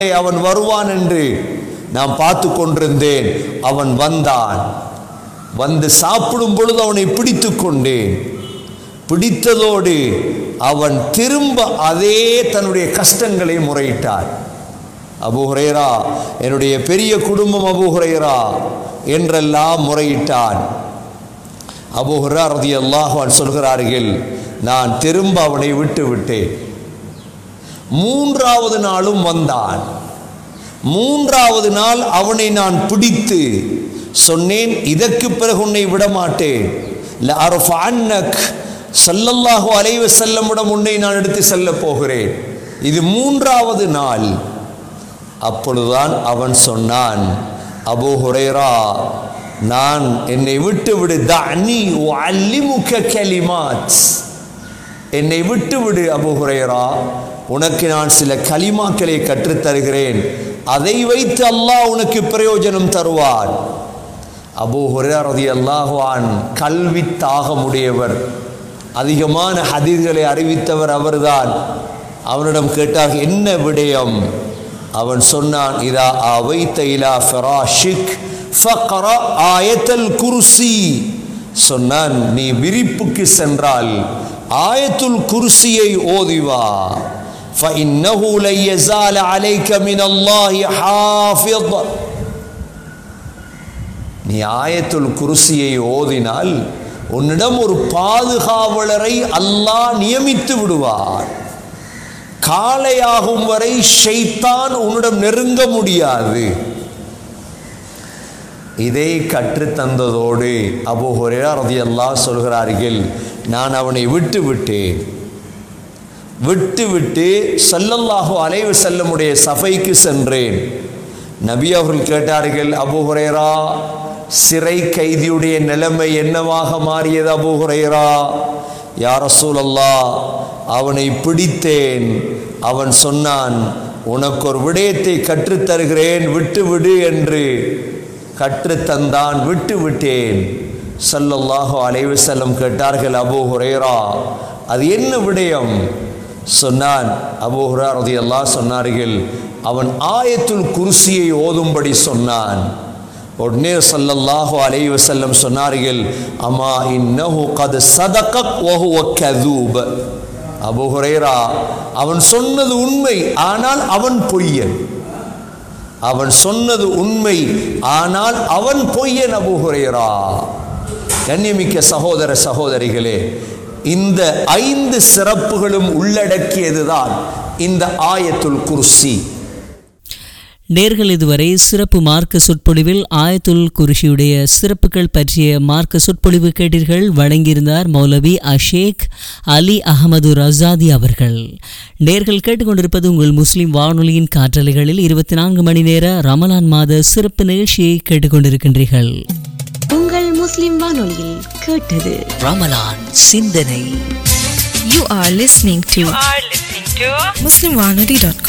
அவன் வருவான் என்று நான் பார்த்து கொண்டிருந்தேன் அவன் வந்தான் வந்து சாப்பிடும் பொழுது அவனை பிடித்து கொண்டேன் பிடித்ததோடு அவன் திரும்ப அதே தன்னுடைய கஷ்டங்களை முறையிட்டான் அபு ஹுரைரா என்னுடைய பெரிய குடும்பம் அபு ஹுரைரா என்றெல்லாம் முறையிட்டான் அபு ஹுரா ரதி அல்லாஹான் சொல்கிறார்கள் நான் திரும்ப அவனை விட்டு விட்டேன் மூன்றாவது நாளும் வந்தான் மூன்றாவது நாள் அவனை நான் பிடித்து சொன்னேன் இதற்கு பிறகு உன்னை விட மாட்டேன் லஅர்ஃபஅன்னக் ஸல்லல்லாஹு அலைஹி வஸல்லமிடம் உன்னை நான் எடுத்து செல்ல போகிறேன் இது மூன்றாவது நாள் அப்பொழுதுதான் அவன் சொன்னான் அபூ ஹுரைரா நான் என்னை விட்டு விடு தஅனி உஅல்லிமுக கலிமாத் என்னை விட்டு விடு அபூ ஹுரைரா உனக்கு நான் சில கலிமாக்களை கற்றுத் தருகிறேன் அதை வைத்து அல்லாஹ் உனக்கு பிரயோஜனம் தருவான் அபூ ஹுரைரா ரலியல்லாஹு அன் கல்வி தாகமுடையவர் அதிகமான ஹதீஸ்களை அறிவித்தவர் அவர்தான் அவனிடம் கேட்டார் என்ன விடயம் அவன் சொன்னான் இதா அவைத்த இலா ஃபராஷிக் ஃபக்ரா ஆயத்தல் குர்சி சொன்னான் நீ விரிப்புக்கு சென்றால் ஆயத்துல் குர்சியை ஓதிவா فإنه لن يزال عليك من الله حافظ நீ ஆயத்துல் குருசியை ஓதினால் உன்னிடம் ஒரு பாதுகாவலரை அல்லாஹ் நியமித்து விடுவார் காலையாகும் வரை ஷைத்தான் உன்னிடம் நெருங்க முடியாது இதை கற்றுத்தந்ததோடு அபு ஹுரேரா ரதியல்லாஹ் சொல்கிறார்கள் நான் அவனை விட்டு விட்டேன் விட்டு விட்டு ஸல்லல்லாஹு அலைஹி வஸல்லமுடைய சபைக்கு சென்றேன் நபி அவர்கள் கேட்டார்கள் அபு ஹுரைரா சிறை கைதியுடைய நிலைமை என்னவாக மாறியது அபு ஹுரைரா யார் ரசூலல்லா அவனை பிடித்தேன் அவன் சொன்னான் உனக்கு ஒரு விடயத்தை கற்றுத் தருகிறேன் விட்டு விடு என்று கற்றுத்தந்தான் விட்டு விட்டேன் ஸல்லல்லாஹு அலைஹி வஸல்லம் கேட்டார்கள் அபூ ஹுரைரா அது என்ன விடயம் சொன்னான் அபூ ஹுரா ரலியல்லாஹு சொன்னார்கள் அவன் ஆயத்துல் குர்சியை ஓதும்படி சொன்னான் உடனே ஸல்லல்லாஹு அலைஹி வஸல்லம் சொன்னார்கள் அம்மா இன்னஹு கத் சதகக் வஹுவ கதூப் அபூ ஹுரைரா அவன் சொன்னது உண்மை ஆனால் அவன் பொய்யன் அவன் சொன்னது உண்மை ஆனால் அவன் பொய்யன் அபூ ஹுரைரா கண்ணியமிக்க சகோதர சகோதரிகளே இந்த ஐந்து சிறப்புகளும் உள்ளடக்கியதுதான் இந்த ஆயத்துல் குர்சி நேர்கள் இதுவரை சிறப்பு மார்க்க சொற்பொழிவில் ஆயத்துல் குருஷியுடைய சிறப்புகள் பற்றிய மார்க்க சொற்பொழிவு கேட்டீர்கள் வழங்கியிருந்தார் மௌலவி அஷேக் அலி அகமது ரசாதி அவர்கள் நேர்கள் கேட்டுக்கொண்டிருப்பது உங்கள் முஸ்லிம் வானொலியின் காற்றலைகளில் இருபத்தி நான்கு மணி நேர ரமலான் மாத சிறப்பு நிகழ்ச்சியை கேட்டுக்கொண்டிருக்கின்றீர்கள் உங்கள் முஸ்லிம் வானொலியில் கேட்டது ரமலான் சிந்தனை You are listening to are listening to MuslimWanadi.com.